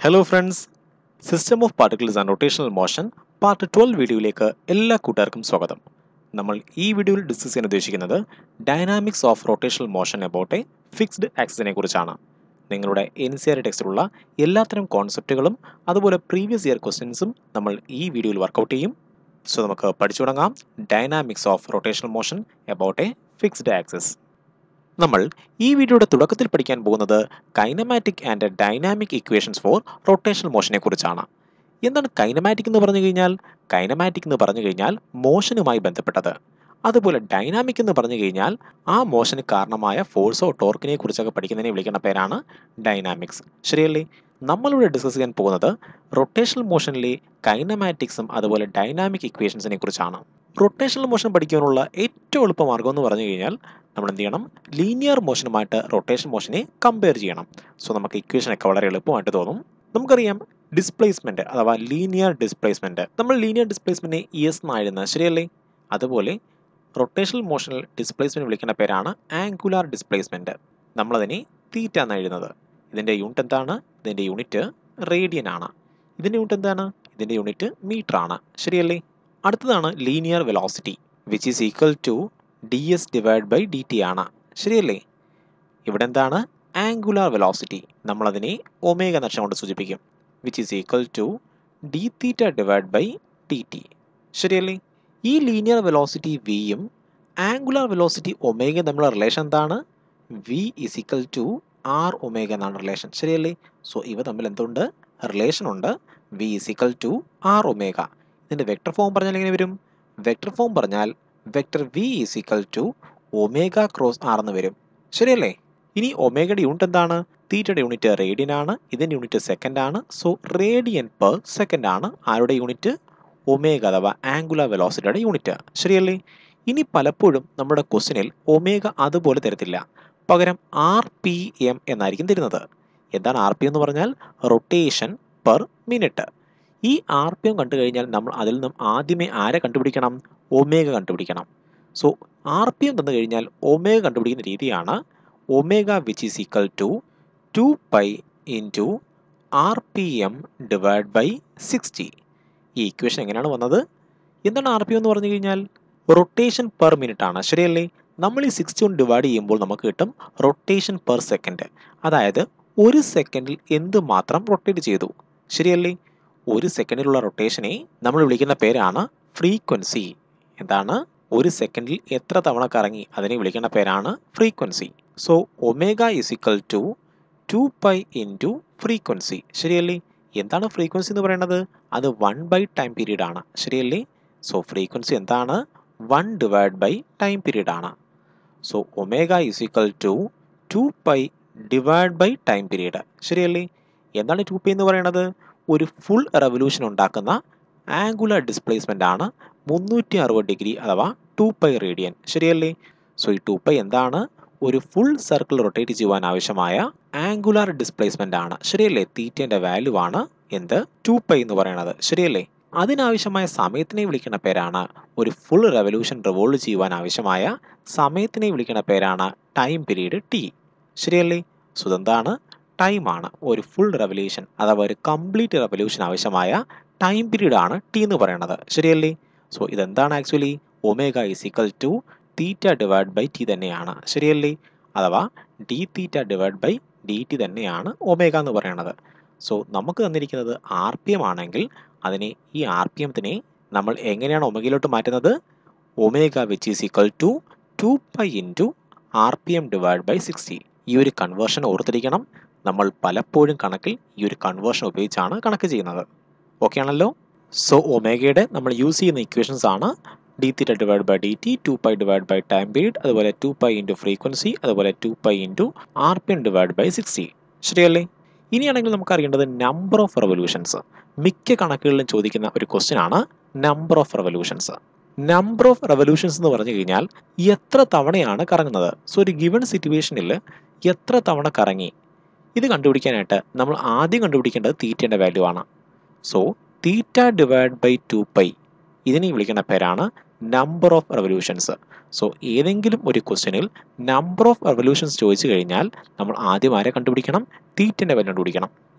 Hello friends system of particles and rotational motion part twelve വീഡിയോയിലേക്ക് എല്ലാ കൂട്ടുകാർക്കും സ്വാഗതം നമ്മൾ ഈ വീഡിയോയിൽ ഡിസ്കസ് ചെയ്യാൻ ഉദ്ദേശിക്കുന്നത് dynamics of rotational motion about a fixed ആക്സിസിനെ കുറിച്ചാണ് നിങ്ങളുടെ എൻ സി ആർ ടെക്സ്റ്റിലുള്ള എല്ലാത്തരം കോൺസെപ്റ്റുകളും അതുപോലെ പ്രീവിയസ് ഇയർ ക്വസ്റ്റ്യൻസും നമ്മൾ ഈ വീഡിയോയിൽ വർക്കൗട്ട് ചെയ്യും സോ നമുക്ക് പഠിച്ചു തുടങ്ങാം dynamics of rotational motion about a fixed axis നമ്മൾ ഈ വീഡിയോയുടെ തുടക്കത്തിൽ പഠിക്കാൻ പോകുന്നത് kinematic and dynamic equations for rotational മോഷനെ കുറിച്ചാണ് എന്താണ് കൈനമാറ്റിക് എന്ന് പറഞ്ഞു കഴിഞ്ഞാൽ കൈനമാറ്റിക് എന്ന് പറഞ്ഞു കഴിഞ്ഞാൽ മോഷനുമായി ബന്ധപ്പെട്ടത് അതുപോലെ ഡൈനാമിക് എന്ന് പറഞ്ഞു കഴിഞ്ഞാൽ ആ മോഷന് കാരണമായ ഫോഴ്സോ ടോർക്കിനെ കുറിച്ചൊക്കെ പഠിക്കുന്നതിനെ വിളിക്കുന്ന പേരാണ് ഡൈനാമിക്സ് ശരിയല്ലേ നമ്മളിവിടെ ഡിസ്കസ് ചെയ്യാൻ പോകുന്നത് റൊട്ടേഷണൽ മോഷനിലെ കൈനമാറ്റിക്സും അതുപോലെ ഡൈനാമിക് ഇക്വേഷൻസിനെ കുറിച്ചാണ് റൊട്ടേഷണൽ മോഷൻ പഠിക്കാനുള്ള ഏറ്റവും എളുപ്പ മാർഗം എന്ന് പറഞ്ഞു കഴിഞ്ഞാൽ നമ്മൾ എന്ത് ചെയ്യണം ലീനിയർ മോഷനുമായിട്ട് റൊട്ടേഷൻ മോഷനെ കമ്പയർ ചെയ്യണം സോ നമുക്ക് ഇക്വേഷനൊക്കെ വളരെ എളുപ്പമായിട്ട് തോന്നും നമുക്കറിയാം ഡിസ്പ്ലേസ്മെന്റ് അഥവാ ലീനിയർ ഡിസ്പ്ലേസ്മെന്റ് നമ്മൾ ലീനിയർ ഡിസ്പ്ലേസ്മെന്റിനെ എസ് എന്നായിരുന്നത് ശരിയല്ലേ അതുപോലെ റൊട്ടേഷണൽ മോഷണൽ ഡിസ്പ്ലേസ്മെന്റ് വിളിക്കുന്ന പേരാണ് ആംഗുലാർ ഡിസ്പ്ലേസ്മെന്റ് നമ്മളതിനെ തീറ്റ എന്ന് എഴുതുന്നത് ഇതിൻ്റെ യൂണിറ്റ് എന്താണ് ഇതിൻ്റെ യൂണിറ്റ് റേഡിയൻ ആണ് ഇതിൻ്റെ യൂണിറ്റ് എന്താണ് ഇതിൻ്റെ യൂണിറ്റ് മീറ്റർ ആണ് ശരിയല്ലേ അടുത്തതാണ് linear velocity which is equal to D S divide by D T ആണ് ശരിയല്ലേ ഇവിടെ എന്താണ് ആംഗുലാർ വെലോസിറ്റി നമ്മളതിനെ ഒമേഗ നഷ്ടം കൊണ്ട് സൂചിപ്പിക്കും which is equal to D theta divide by D T ശരിയല്ലേ ഈ ലീനിയർ വെലോസിറ്റി വിയും ആംഗുലാർ വെലോസിറ്റി ഒമേഗ തമ്മിലുള്ള റിലേഷൻ എന്താണ് V is equal to R omega എന്നാണ് റിലേഷൻ ശരിയല്ലേ സോ ഇവ തമ്മിൽ എന്തുണ്ട് റിലേഷൻ ഉണ്ട് V is equal to R omega ഇതിൻ്റെ വെക്ടർ ഫോം പറഞ്ഞാൽ എങ്ങനെ വരും വെക്ടർ ഫോം പറഞ്ഞാൽ vector V is equal to omega cross R എന്ന് വരും ശരിയല്ലേ ഇനി ഒമേഗയുടെ യൂണിറ്റ് എന്താണ് തീറ്റയുടെ യൂണിറ്റ് റേഡിയൻ ആണ് ഇതിൻ്റെ യൂണിറ്റ് സെക്കൻഡ് ആണ് സോ റേഡിയൻ പെർ സെക്കൻഡ് ആണ് ആരുടെ യൂണിറ്റ് ഒമേഗ അഥവാ ആംഗുലാർ വെലോസിറ്റിയുടെ യൂണിറ്റ് ശരിയല്ലേ ഇനി പലപ്പോഴും നമ്മുടെ ക്വസ്റ്റിനിൽ ഒമേഗ അതുപോലെ തരത്തില്ല പകരം ആർ പി എം എന്നായിരിക്കും തരുന്നത് എന്താണ് ആർ പി എന്ന് പറഞ്ഞാൽ റൊട്ടേഷൻ പെർ മിനിറ്റ് ഈ ആർ പി എം കണ്ടു കഴിഞ്ഞാൽ നമ്മൾ അതിൽ നിന്നും ആദ്യമേ ആരെ കണ്ടുപിടിക്കണം ഒമേഗ കണ്ടുപിടിക്കണം സോ ആർ പി എം തന്നു കഴിഞ്ഞാൽ ഒമേഗ കണ്ടുപിടിക്കുന്ന രീതിയാണ് omega which is equal to two pi into R P M divide by sixty ഈ ഇക്വേഷൻ എങ്ങനെയാണ് വന്നത് എന്താണ് ആർ പി എം എന്ന് പറഞ്ഞു കഴിഞ്ഞാൽ റൊട്ടേഷൻ പെർ മിനിറ്റ് ആണ് ശരിയല്ലേ നമ്മൾ ഈ സിക്സ്റ്റി കൊണ്ട് ഡിവൈഡ് ചെയ്യുമ്പോൾ നമുക്ക് കിട്ടും റൊട്ടേഷൻ പെർ സെക്കൻഡ് അതായത് ഒരു സെക്കൻഡിൽ എന്ത് മാത്രം റൊട്ടേറ്റ് ചെയ്തു ശരിയല്ലേ ഒരു സെക്കൻഡിലുള്ള റൊട്ടേഷനെ നമ്മൾ വിളിക്കുന്ന പേരാണ് ഫ്രീക്വൻസി എന്താണ് ഒരു സെക്കൻഡിൽ എത്ര തവണ കറങ്ങി അതിനെ വിളിക്കുന്ന പേരാണ് frequency so omega is equal to two pi into frequency ശരിയല്ലേ എന്താണ് ഫ്രീക്വൻസി എന്ന് പറയുന്നത് അത് വൺ ബൈ ടൈം പീരീഡ് ആണ് ശരിയല്ലേ സോ ഫ്രീക്വൻസി എന്താണ് one divide by time period ആണ് so omega is equal to two pi divide by time period ശരിയല്ലേ എന്താണ് ടു പൈ എന്ന് പറയുന്നത് ഒരു ഫുൾ റെവല്യൂഷൻ ഉണ്ടാക്കുന്ന ആംഗുലർ ഡിസ്പ്ലേസ്മെൻ്റ് ആണ് മുന്നൂറ്റി അറുപത് ഡിഗ്രി അഥവാ ടു പൈ റേഡിയൻ ശരിയല്ലേ സോ ഈ ടു പൈ എന്താണ് ഒരു ഫുൾ സർക്കിൾ റൊട്ടേറ്റ് ചെയ്യുവാൻ ആവശ്യമായ ആംഗുലാർ ഡിസ്പ്ലേസ്മെൻ്റ് ആണ് ശരിയല്ലേ തീറ്റേൻ്റെ വാല്യൂ ആണ് എന്ത് ടു പൈ എന്ന് പറയുന്നത് ശരിയല്ലേ അതിനാവശ്യമായ സമയത്തിനെ വിളിക്കുന്ന പേരാണ് ഒരു ഫുൾ റെവല്യൂഷൻ റിവോൾവ് ചെയ്യുവാൻ ആവശ്യമായ സമയത്തിനെ വിളിക്കുന്ന പേരാണ് ടൈം പീരീഡ് ടി ശരിയല്ലേ സോ ഇതെന്താണ് ടൈമാണ് ഒരു ഫുൾ റെവല്യൂഷൻ അഥവാ ഒരു കംപ്ലീറ്റ് റെവല്യൂഷൻ ആവശ്യമായ ടൈം പീരീഡ് ആണ് ടി എന്ന് പറയുന്നത് ശരിയല്ലേ സോ ഇതെന്താണ് actually omega is equal to theta divide by T തന്നെയാണ് ശരിയല്ലേ അഥവാ D theta divide by D T തന്നെയാണ് ഒമേഗ എന്ന് പറയുന്നത് സോ നമുക്ക് തന്നിരിക്കുന്നത് ആർ പി എം ആണെങ്കിൽ അതിനെ ഈ ആർ പി എംത്തിനെ നമ്മൾ എങ്ങനെയാണ് ഒമേഗയിലോട്ട് മാറ്റുന്നത് omega which is equal to two pi into R P M divide by sixty ഈ ഒരു കൺവേർഷൻ ഓർത്തിരിക്കണം നമ്മൾ പലപ്പോഴും കണക്കിൽ ഈ ഒരു കൺവേർഷൻ ഉപയോഗിച്ചാണ് കണക്ക് ചെയ്യുന്നത് ഓക്കെ ആണല്ലോ സോ ഒമേഗയുടെ നമ്മൾ യൂസ് ചെയ്യുന്ന ഇക്വേഷൻസ് ആണ് D theta divide by D T two pi divide by time period അതുപോലെ ടു പൈ ഇൻറ്റു ഫ്രീക്വൻസി അതുപോലെ two pi into R P M divide by sixty ശരിയല്ലേ ഇനിയാണെങ്കിൽ നമുക്ക് അറിയേണ്ടത് നമ്പർ ഓഫ് റെവല്യൂഷൻസ് മിക്ക കണക്കുകളിലും ചോദിക്കുന്ന ഒരു ക്വസ്റ്റ്യൻ ആണ് number of revolutions number of revolutions എന്ന് പറഞ്ഞു കഴിഞ്ഞാൽ എത്ര തവണയാണ് കറങ്ങുന്നത് സോ ഒരു ഗിവൺ സിറ്റുവേഷനിൽ എത്ര തവണ കറങ്ങി ഇത് കണ്ടുപിടിക്കാനായിട്ട് നമ്മൾ ആദ്യം കണ്ടുപിടിക്കേണ്ടത് തീറ്റേൻ്റെ വാല്യൂ ആണ് so theta divide by two pi ഇതിനെ വിളിക്കുന്ന പേരാണ് നമ്പർ ഓഫ് റെവല്യൂഷൻസ് സോ ഏതെങ്കിലും ഒരു ക്വസ്റ്റ്യനിൽ നമ്പർ ഓഫ് റെവല്യൂഷൻസ് ചോദിച്ചു കഴിഞ്ഞാൽ നമ്മൾ ആദ്യം ആരെ കണ്ടുപിടിക്കണം തീറ്റൻ്റെ വാല്യൂ കണ്ടുപിടിക്കണം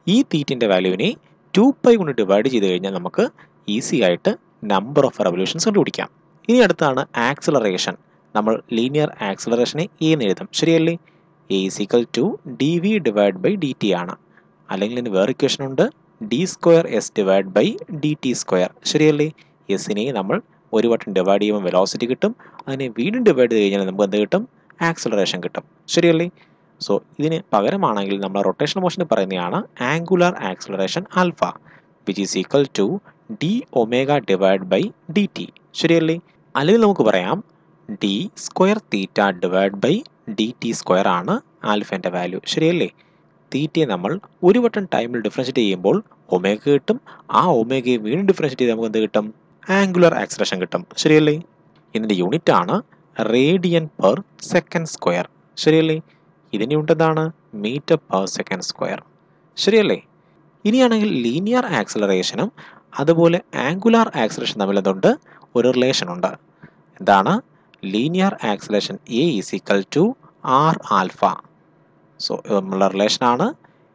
ഈ തീറ്റിൻ്റെ വാല്യൂവിനെ ടു പൈ കൊണ്ട് ഡിവൈഡ് ചെയ്ത് കഴിഞ്ഞാൽ നമുക്ക് ഈസി ആയിട്ട് നമ്പർ ഓഫ് റെവല്യൂഷൻസ് കണ്ടുപിടിക്കാം ഇനി അടുത്താണ് ആക്സിലറേഷൻ നമ്മൾ ലീനിയർ ആക്സിലറേഷനെ എ എന്ന് എഴുതും ശരിയല്ലേ A is equal to D V divide by D T ആണ് അല്ലെങ്കിൽ ഇതിന് വേറെ ഇക്വേഷൻ ഉണ്ട് D square S divide by D T square ശരിയല്ലേ എസിനെ നമ്മൾ ഒരു വട്ടം ഡിവൈഡ് ചെയ്യുമ്പോൾ വെലോസിറ്റി കിട്ടും അതിനെ വീണ്ടും ഡിവൈഡ് ചെയ്ത് കഴിഞ്ഞാൽ നമുക്ക് എന്ത് കിട്ടും ആക്സിലറേഷൻ കിട്ടും ശരിയല്ലേ സോ ഇതിന് പകരമാണെങ്കിൽ നമ്മൾ റൊട്ടേഷൻ മോഷന് പറയുന്നതാണ് angular acceleration alpha which is equal to D omega divide by D T ശരിയല്ലേ അല്ലെങ്കിൽ നമുക്ക് പറയാം D square theta divide by D T square ആണ് ആൽഫേൻ്റെ വാല്യൂ ശരിയല്ലേ തീറ്റയെ നമ്മൾ ഒരു വട്ടം ടൈമിൽ ഡിഫറൻഷ്യേറ്റ് ചെയ്യുമ്പോൾ ഒമേഗ കിട്ടും ആ ഒമേഗയെ വീണ്ടും ഡിഫറൻഷ്യേറ്റ് ചെയ്ത് നമുക്ക് എന്ത് കിട്ടും ആംഗുലർ ആക്സിലേഷൻ കിട്ടും ശരിയല്ലേ ഇതിൻ്റെ യൂണിറ്റ് ആണ് റേഡിയൻ പെർ സെക്കൻഡ് സ്ക്വയർ ശരിയല്ലേ ഇതിൻ്റെ യൂണിറ്റ് എന്താണ് മീറ്റർ പെർ സെക്കൻഡ് സ്ക്വയർ ശരിയല്ലേ ഇനിയാണെങ്കിൽ ലീനിയർ ആക്സിലറേഷനും അതുപോലെ ആംഗുലാർ ആക്സിലേഷൻ തമ്മിൽ എന്തുണ്ട് ഒരു റിലേഷൻ ഉണ്ട് എന്താണ് linear acceleration A is equal to R alpha so നമ്മളുടെ റിലേഷനാണ്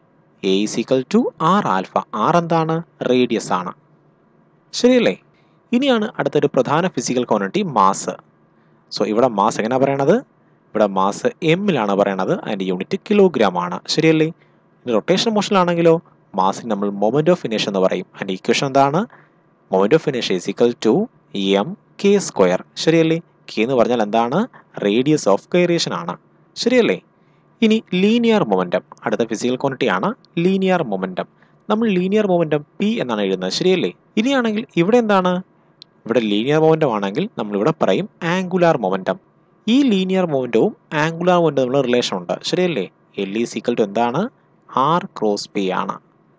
A is equal to R alpha R എന്താണ് റേഡിയസ് ആണ് ശരിയല്ലേ ഇനിയാണ് അടുത്തൊരു പ്രധാന ഫിസിക്കൽ ക്വാണ്ടിറ്റി മാസ് സോ ഇവിടെ മാസ് എങ്ങനെയാണ് പറയണത് ഇവിടെ മാസ് എമ്മിലാണ് പറയണത് അതിൻ്റെ യൂണിറ്റ് കിലോഗ്രാം ആണ് ശരിയല്ലേ ഇനി റൊട്ടേഷൻ മോഷനിലാണെങ്കിലോ മാസിന് നമ്മൾ മൊമെൻറ്റ് ഓഫ് ഫിനിഷ് എന്ന് പറയും അതിൻ്റെ ഇക്വേഷൻ എന്താണ് moment of finish is equal to M K square ശരിയല്ലേ കെ എന്ന് പറഞ്ഞാൽ എന്താണ് റേഡിയസ് ഓഫ് കൈറേഷൻ ആണ് ശരിയല്ലേ ഇനി ലീനിയർ മൊമെൻറ്റം അടുത്ത ഫിസിക്കൽ ക്വാണ്ടിറ്റി ആണ് ലീനിയർ മൊമെൻറ്റം നമ്മൾ ലീനിയർ മൊമെൻറ്റം പി എന്നാണ് എഴുതുന്നത് ശരിയല്ലേ ഇനിയാണെങ്കിൽ ഇവിടെ എന്താണ് ഇവിടെ ലീനിയർ മൊമെൻറ്റം ആണെങ്കിൽ നമ്മളിവിടെ പറയും ആംഗുലാർ മൊമെൻറ്റം ഈ ലീനിയർ മൊമെൻറ്റവും ആംഗുലാർ മൊമെൻറ്റം തമ്മിലുള്ള റിലേഷൻ ഉണ്ട് ശരിയല്ലേ എൽ ഈ സീക്വൽ ടു എന്താണ് ആർ ക്രോസ് പി ആണ്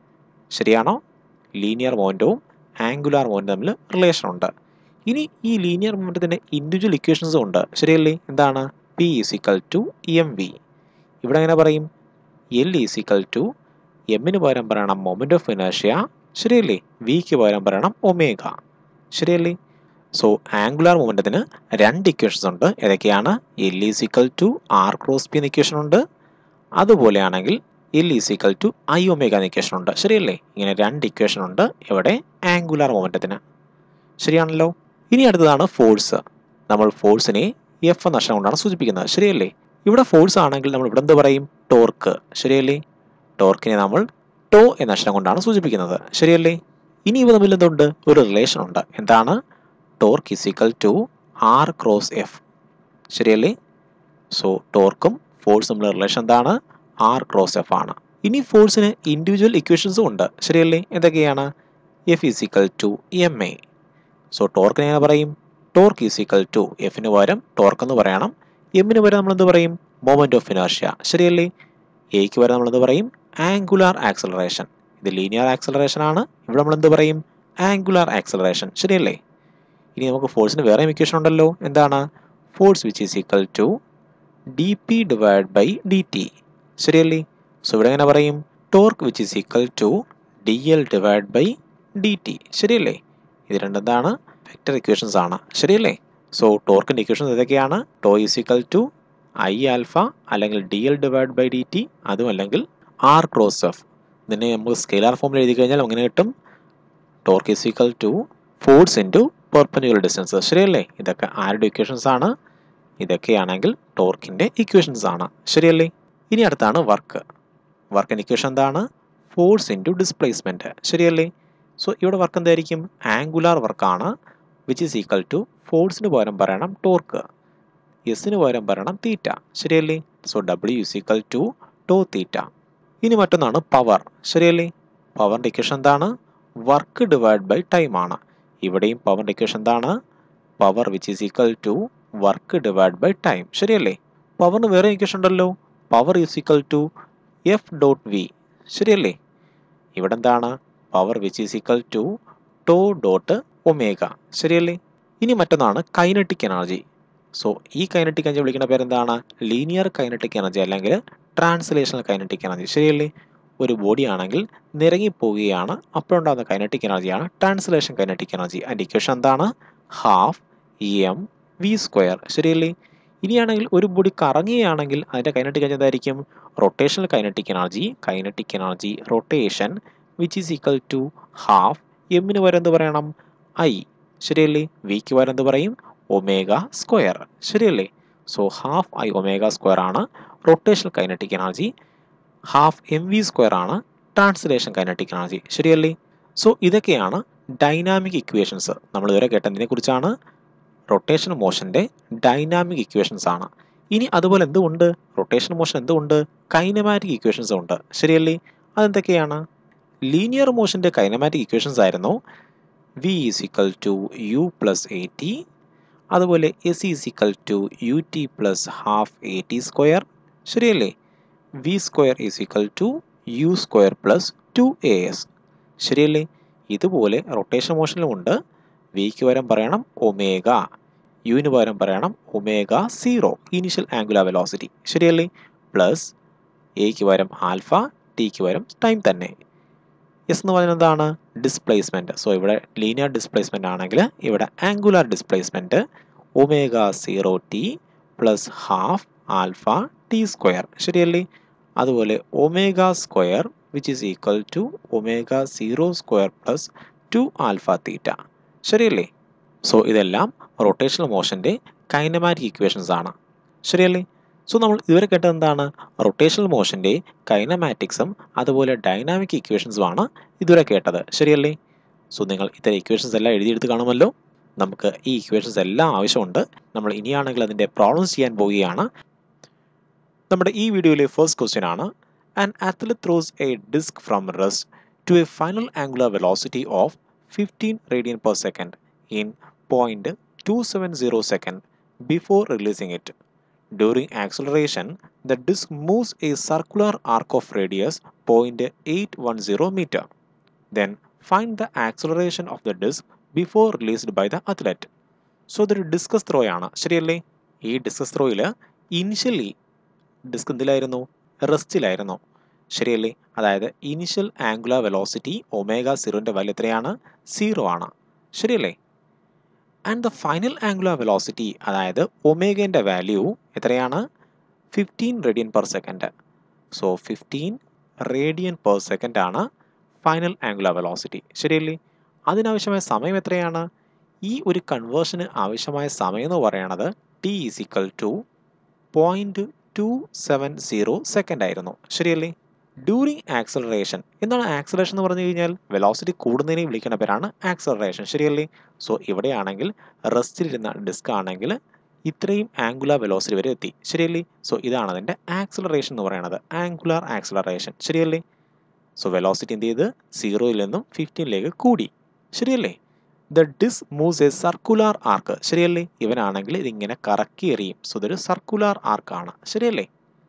ശരിയാണോ ലീനിയർ മൊമെൻറ്റവും ആംഗുലാർ മൊമെൻറ്റം തമ്മിൽ റിലേഷൻ ഉണ്ട് ഇനി ഈ ലീനിയർ മൊമെൻറ്റത്തിൻ്റെ ഇൻഡിവിജ്വൽ ഇക്വേഷൻസും ഉണ്ട് ശരിയല്ലേ എന്താണ് P is equal to M V ഇവിടെ എങ്ങനെ പറയും എൽ ഈസിക്കൽ ടു എമ്മിന് പകരം പറയണം മൊമെൻറ്റ് ഓഫ് ഇനേഷ്യ ശരിയല്ലേ വിക്ക് പകരം പറയണം ഒമേഗ ശരിയല്ലേ സോ ആംഗുലാർ മൊമെൻറ്റത്തിന് രണ്ട് ഇക്വേഷൻസ് ഉണ്ട് ഏതൊക്കെയാണ് L is equal to R cross P എന്ന ഇക്വേഷൻ ഉണ്ട് അതുപോലെയാണെങ്കിൽ L is equal to I omega എന്ന ഇക്വേഷൻ ഉണ്ട് ശരിയല്ലേ ഇങ്ങനെ രണ്ട് ഇക്വേഷൻ ഉണ്ട് ഇവിടെ ആംഗുലാർ മൊമെൻറ്റത്തിന് ശരിയാണല്ലോ ഇനി അടുത്തതാണ് ഫോഴ്സ് നമ്മൾ ഫോഴ്സിനെ എഫ് എന്ന അക്ഷരം കൊണ്ടാണ് സൂചിപ്പിക്കുന്നത് ശരിയല്ലേ ഇവിടെ ഫോഴ്സ് ആണെങ്കിൽ നമ്മൾ ഇവിടെ എന്ത് പറയും ടോർക്ക് ശരിയല്ലേ ടോർക്കിനെ നമ്മൾ ടോ എന്ന അക്ഷരം കൊണ്ടാണ് സൂചിപ്പിക്കുന്നത് ശരിയല്ലേ ഇനി ഇവ തമ്മിൽ എന്തുണ്ട് ഒരു റിലേഷൻ ഉണ്ട് എന്താണ് torque is equal to R cross F ശരിയല്ലേ സോ ടോർക്കും ഫോഴ്സും തമ്മിലുള്ള റിലേഷൻ എന്താണ് ആർ ക്രോസ് എഫ് ആണ് ഇനി ഫോഴ്സിന് ഇൻഡിവിജ്വൽ ഇക്വേഷൻസും ഉണ്ട് ശരിയല്ലേ എന്തൊക്കെയാണ് F is equal to M A so ടോർക്കിനെ എങ്ങനെ പറയും ടോർക്ക് ഈസിക്കൽ ടു എഫിന് പകരം ടോർക്ക് എന്ന് പറയണം എമ്മിന് പകരം നമ്മൾ എന്ത് പറയും മൊമെന്റ് ഓഫ് ഇനർഷ്യ ശരിയല്ലേ എക്ക് പകരം നമ്മൾ എന്ത് പറയും ആംഗുലാർ ആക്സലറേഷൻ ഇത് ലീനിയർ ആക്സലറേഷൻ ആണ് ഇവിടെ നമ്മൾ എന്ത് പറയും ആംഗുലാർ ആക്സലറേഷൻ ശരിയല്ലേ ഇനി നമുക്ക് ഫോഴ്സിന് വേറെ ഇക്വേഷൻ ഉണ്ടല്ലോ എന്താണ് force which is equal to D P divide by D T ശരിയല്ലേ സോ ഇവിടെ എങ്ങനെ പറയും torque which is equal to D L divide by D T ശരിയല്ലേ ഇത് രണ്ടെന്താണ് വെക്റ്റർ ഇക്വേഷൻസ് ആണ് ശരിയല്ലേ സോ ടോർക്കിൻ്റെ ഇക്വേഷൻസ് ഏതൊക്കെയാണ് tau is equal to I alpha അല്ലെങ്കിൽ D L divide by D T അതും അല്ലെങ്കിൽ ആർ ക്രോസ് എഫ് ഇതിനെ നമുക്ക് സ്കെയിലാർ ഫോമിൽ എഴുതി കഴിഞ്ഞാൽ അങ്ങനെ കിട്ടും torque is equal to force into perpendicular distance ശരിയല്ലേ ഇതൊക്കെ ആരുടെ ഇക്വേഷൻസ് ആണ് ഇതൊക്കെയാണെങ്കിൽ ടോർക്കിൻ്റെ ഇക്വേഷൻസ് ആണ് ശരിയല്ലേ ഇനി അടുത്താണ് വർക്ക് വർക്കിൻ്റെ ഇക്വേഷൻ എന്താണ് ഫോഴ്സ് ഇൻറ്റു ഡിസ്പ്ലേസ്മെൻറ്റ് ശരിയല്ലേ സോ ഇവിടെ വർക്ക് എന്തായിരിക്കും ആംഗുലാർ വർക്കാണ് വിച്ച് ഈസ് ഈക്വൽ ടു ഫോഴ്സിന് പകരം പറയണം ടോർക്ക് എസിന് പകരം പറയണം തീറ്റ ശരിയല്ലേ so W is equal to tau theta ഇനി മറ്റൊന്നാണ് പവർ ശരിയല്ലേ പവറിൻ്റെ ഇക്വേഷൻ എന്താണ് വർക്ക് ഡിവൈഡ് ബൈ ടൈം ആണ് ഇവിടെയും പവറിൻ്റെ ഇക്വേഷൻ എന്താണ് power which is equal to work divide by time ശരിയല്ലേ പവറിന് വേറെ ഇക്വേഷൻ ഉണ്ടല്ലോ power is equal to F dot V ശരിയല്ലേ ഇവിടെ എന്താണ് power which is equal to tau dot omega ശരിയല്ലേ ഇനി മറ്റൊന്നാണ് കൈനറ്റിക് എനർജി സോ ഈ കൈനറ്റിക് എനർജി വിളിക്കുന്ന പേരെന്താണ് ലീനിയർ കൈനറ്റിക് എനർജി അല്ലെങ്കിൽ ട്രാൻസ്ലേഷണൽ കൈനറ്റിക് എനർജി ശരിയല്ലേ ഒരു ബോഡി ആണെങ്കിൽ നിരങ്ങിപ്പോവുകയാണ് അപ്പോഴുണ്ടാകുന്ന കൈനറ്റിക് എനർജിയാണ് ട്രാൻസ്ലേഷൻ കൈനറ്റിക് എനർജി അതിൻ്റെ ഇക്വേഷൻ എന്താണ് ഹാഫ് എം വി സ്ക്വയർ ശരിയല്ലേ ഇനിയാണെങ്കിൽ ഒരു ബോഡി കറങ്ങുകയാണെങ്കിൽ അതിൻ്റെ കൈനറ്റിക് എനർജി എന്തായിരിക്കും rotational kinetic energy kinetic energy rotation which is equal to half എമ്മിന് വരെ എന്ത് പറയണം ഐ ശരിയല്ലേ വിക്ക് വരെ എന്ത് പറയും ഒമേഗ സ്ക്വയർ ശരിയല്ലേ so half I omega square ആണ് rotational kinetic energy half M V square ആണ് ട്രാൻസ്ലേഷൻ കൈനറ്റിക് എനർജി ശരിയല്ലേ സോ ഇതൊക്കെയാണ് ഡൈനാമിക് ഇക്വേഷൻസ് നമ്മൾ ഇതുവരെ കേട്ടതിനെ കുറിച്ചാണ് റൊട്ടേഷൻ മോഷൻ്റെ ഡൈനാമിക് ഇക്വേഷൻസ് ആണ് ഇനി അതുപോലെ എന്തുകൊണ്ട് റൊട്ടേഷൻ മോഷൻ എന്തുകൊണ്ട് കൈനമാറ്റിക് ഇക്വേഷൻസ് ഉണ്ട് ശരിയല്ലേ അതെന്തൊക്കെയാണ് ലീനിയർ മോഷൻ്റെ കൈനമാറ്റിക് ഇക്വേഷൻസ് ആയിരുന്നു v is equal to u plus a t അതുപോലെ s is equal to u t plus half a t square ശരിയല്ലേ v square is equal to u square plus two a s ശരിയല്ലേ ഇതുപോലെ rotation മോഷനിലും ഉണ്ട് വിക്ക് പകരം പറയണം omega യുവിന് പകരം പറയണം omega zero initial angular velocity ശരിയല്ലേ പ്ലസ് എക്ക് പകരം ആൽഫ ടിക്ക് പകരം ടൈം തന്നെ എസ് എന്ന് പറയുന്നത് എന്താണ് ഡിസ്പ്ലേസ്മെൻറ്റ് സോ ഇവിടെ ലീനിയർ ഡിസ്പ്ലേസ്മെൻ്റ് ആണെങ്കിൽ ഇവിടെ angular displacement omega zero t plus half alpha t square ശരിയല്ലേ അതുപോലെ omega square which is equal to omega zero square plus two alpha theta ശരിയല്ലേ സോ ഇതെല്ലാം റൊട്ടേഷണൽ മോഷൻ്റെ കൈനമാറ്റിക് ഇക്വേഷൻസ് ആണ് ശരിയല്ലേ so നമ്മൾ ഇതുവരെ കേട്ടത് എന്താണ് റൊട്ടേഷണൽ മോഷൻ്റെ കൈനമാറ്റിക്സും അതുപോലെ ഡൈനാമിക് ഇക്വേഷൻസുമാണ് ഇതുവരെ കേട്ടത് ശരിയല്ലേ സോ നിങ്ങൾ ഇത്തരം ഇക്വേഷൻസ് എല്ലാം എഴുതിയെടുത്ത് കാണുമല്ലോ നമുക്ക് ഈ ഇക്വേഷൻസ് എല്ലാം ആവശ്യമുണ്ട് നമ്മൾ ഇനിയാണെങ്കിൽ അതിൻ്റെ പ്രോബ്ലംസ് ചെയ്യാൻ പോവുകയാണ് നമ്മുടെ ഈ വീഡിയോയിലെ ഫസ്റ്റ് ക്വസ്റ്റ്യൻ ആണ് an athlete throws a disc from rest to a final angular velocity of fifteen radian per second in point two seven zero second before releasing it During acceleration, the disk moves a circular arc of radius 0.810 meter. Then find the acceleration of the disk before released by the athlete. So ഇതൊരു discus throw ആണ് ശരിയല്ലേ ഈ discus ത്രോയിൽ initially disc എന്തിലായിരുന്നു റെസ്റ്റിലായിരുന്നു ശരിയല്ലേ അതായത് initial angular velocity omega സീറോൻ്റെ വാല്യൂ എത്രയാണ് സീറോ ആണ് ശരിയല്ലേ and the final angular velocity അതായത് ഒമേഗേൻ്റെ വാല്യൂ എത്രയാണ് fifteen radian per second so fifteen radian per second ആണ് ഫൈനൽ ആംഗുലാർ വെലോസിറ്റി ശരിയല്ലേ അതിനാവശ്യമായ സമയം എത്രയാണ് ഈ ഒരു കൺവേർഷന് ആവശ്യമായ സമയം എന്ന് പറയുന്നത് t is equal to point two seven zero second ആയിരുന്നു ശരിയല്ലേ ഡ്യൂറിങ് ആക്സലറേഷൻ എന്താണ് ആക്സലറേഷൻ എന്ന് പറഞ്ഞു കഴിഞ്ഞാൽ വെലോസിറ്റി കൂടുന്നതിനെ വിളിക്കുന്ന പേരാണ് ആക്സലറേഷൻ ശരിയല്ലേ സോ ഇവിടെയാണെങ്കിൽ റെസ്റ്റിലിരുന്ന ഡിസ്ക് ആണെങ്കിൽ ഇത്രയും ആംഗുലാർ വെലോസിറ്റി വരെ എത്തി ശരിയല്ലേ സോ ഇതാണ് അതിൻ്റെ ആക്സലറേഷൻ എന്ന് പറയുന്നത് ആംഗുലാർ ആക്സലറേഷൻ ശരിയല്ലേ സോ വെലോസിറ്റി എന്ത് ചെയ്ത് സീറോയിൽ നിന്നും ഫിഫ്റ്റീനിലേക്ക് കൂടി ശരിയല്ലേ the disc moves a circular arc ശരിയല്ലേ ഇവനാണെങ്കിൽ ഇതിങ്ങനെ കറക്കി എറിയും സോ ഇതൊരു സർക്കുലാർ ആർക്കാണ് ശരിയല്ലേ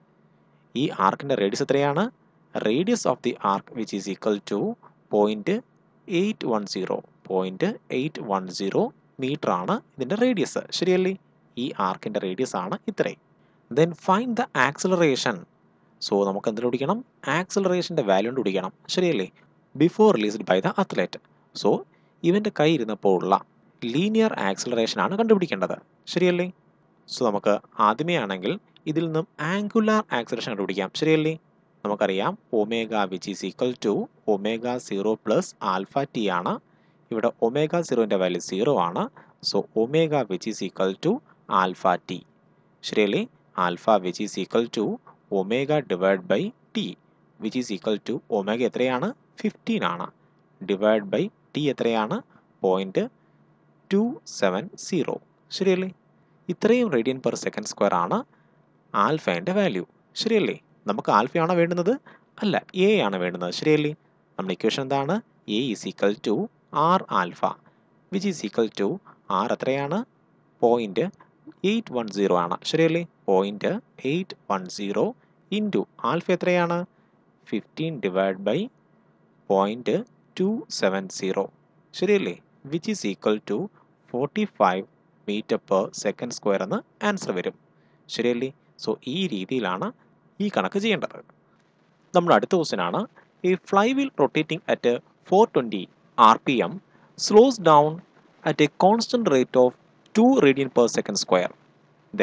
ഈ ആർക്കിൻ്റെ റേഡിയസ് എത്രയാണ് radius of the arc which is equal to point eight one zero point eight one zero metre ആണ് ഇതിൻ്റെ റേഡിയസ് ശരിയല്ലേ ഈ ആർക്കിൻ്റെ റേഡിയസ് ആണ് ഇത്രയും then find the acceleration so നമുക്ക് എന്തിനു പിടിക്കണം ആക്സലറേഷൻ്റെ വാല്യൂ പിടിക്കണം ശരിയല്ലേ before released by the athlete so ഇവൻ്റെ കൈ ഇരുന്നപ്പോൾ ഉള്ള ലീനിയർ ആക്സലറേഷൻ ആണ് കണ്ടുപിടിക്കേണ്ടത് ശരിയല്ലേ സോ നമുക്ക് ആദ്യമേ ആണെങ്കിൽ ഇതിൽ നിന്നും ആംഗുലാർ ആക്സലറേഷൻ കണ്ടുപിടിക്കാം ശരിയല്ലേ നമുക്കറിയാം omega which is equal to omega zero plus alpha t ആണ് ഇവിടെ ഒമേഗ സീറോൻ്റെ വാല്യൂ സീറോ ആണ് so omega which is equal to alpha t ശരിയല്ലേ alpha which is equal to omega divide by t which is equal to omega എത്രയാണ് fifteen ആണ് divide by t എത്രയാണ് point two seven zero ശരിയല്ലേ ഇത്രയും radian per second square ആണ് ആൽഫേൻ്റെ value ശരിയല്ലേ നമുക്ക് ആൽഫയാണോ വേണ്ടുന്നത് അല്ല എ ആണ് വേണ്ടുന്നത് ശരിയല്ലേ നമ്മുടെ ഇക്വേഷൻ എന്താണ് a is equal to R alpha which is equal to r എത്രയാണ് പോയിൻറ്റ് എയ്റ്റ് വൺ സീറോ ആണ് ശരിയല്ലേ point eight one zero into alpha എത്രയാണ് fifteen divide by point two seven zero ശരിയല്ലേ which is equal to forty five metre per second square എന്ന് answer വരും ശരിയല്ലേ so ഈ രീതിയിലാണ് ഈ കണക്ക് ചെയ്യേണ്ടത് നമ്മുടെ അടുത്ത ക്വസ്റ്റ്യൻ ആണ് ഈ fly wheel rotating at four twenty R P M slows down at a constant rate of two radian per second square then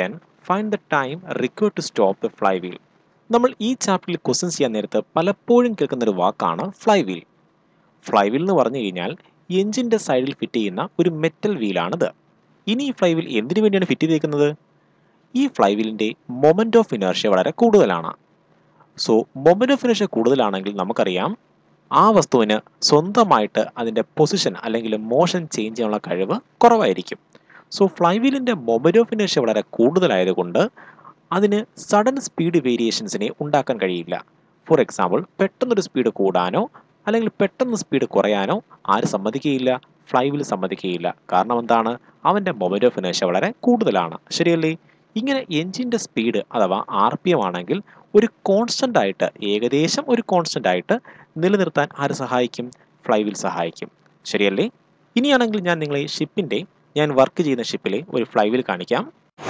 find the time require to stop the fly wheel നമ്മൾ ഈ ചാപ്റ്ററിൽ question ചെയ്യാൻ നേരത്ത് പലപ്പോഴും കേൾക്കുന്ന ഒരു വാക്കാണ് fly wheel fly wheel എന്ന് പറഞ്ഞു കഴിഞ്ഞാൽ എഞ്ചിൻ്റെ സൈഡിൽ ഫിറ്റ് ചെയ്യുന്ന ഒരു മെറ്റൽ വീലാണിത് ഇനി ഈ ഫ്ലൈ വീൽ എന്തിനു വേണ്ടിയാണ് ഫിറ്റ് ചെയ്തേക്കുന്നത് ഈ ഫ്ലൈ വീലിൻ്റെ മൊമെൻ്റ് ഓഫ് ഇനർഷ്യ വളരെ കൂടുതലാണ് സോ മൊമെൻ്റ് ഓഫ് ഇനർഷ്യ കൂടുതലാണെങ്കിൽ നമുക്കറിയാം ആ വസ്തുവിന് സ്വന്തമായിട്ട് അതിൻ്റെ പൊസിഷൻ അല്ലെങ്കിൽ മോഷൻ ചേഞ്ച് ചെയ്യാനുള്ള കഴിവ് കുറവായിരിക്കും സോ ഫ്ലൈ വീലിൻ്റെ മൊമെൻ്റ് ഓഫ് ഇനർഷ്യ വളരെ കൂടുതലായതുകൊണ്ട് അതിന് സഡൻ സ്പീഡ് വേരിയേഷൻസിനെ ഉണ്ടാക്കാൻ കഴിയില്ല ഫോർ എക്സാമ്പിൾ പെട്ടെന്നൊരു സ്പീഡ് കൂടാനോ അല്ലെങ്കിൽ പെട്ടെന്ന് സ്പീഡ് കുറയാനോ ആര് സമ്മതിക്കുകയില്ല ഫ്ലൈ വീൽ സമ്മതിക്കുകയില്ല കാരണം എന്താണ് അവൻ്റെ മൊമെൻ്റ് ഓഫ് ഇനേഴ്ഷ്യ വളരെ കൂടുതലാണ് ശരിയല്ലേ ഇങ്ങനെ എഞ്ചിൻ്റെ സ്പീഡ് അഥവാ ആർ പി എം ആണെങ്കിൽ ഒരു കോൺസ്റ്റൻ്റ് ആയിട്ട് ഏകദേശം ഒരു കോൺസ്റ്റൻ്റ് ആയിട്ട് നിലനിർത്താൻ ആര് സഹായിക്കും ഫ്ലൈ വീൽ സഹായിക്കും ശരിയല്ലേ ഇനിയാണെങ്കിൽ ഞാൻ നിങ്ങളെ ഷിപ്പിൻ്റെ ഞാൻ വർക്ക് ചെയ്യുന്ന ഷിപ്പിലെ ഒരു ഫ്ലൈ വീൽ കാണിക്കാം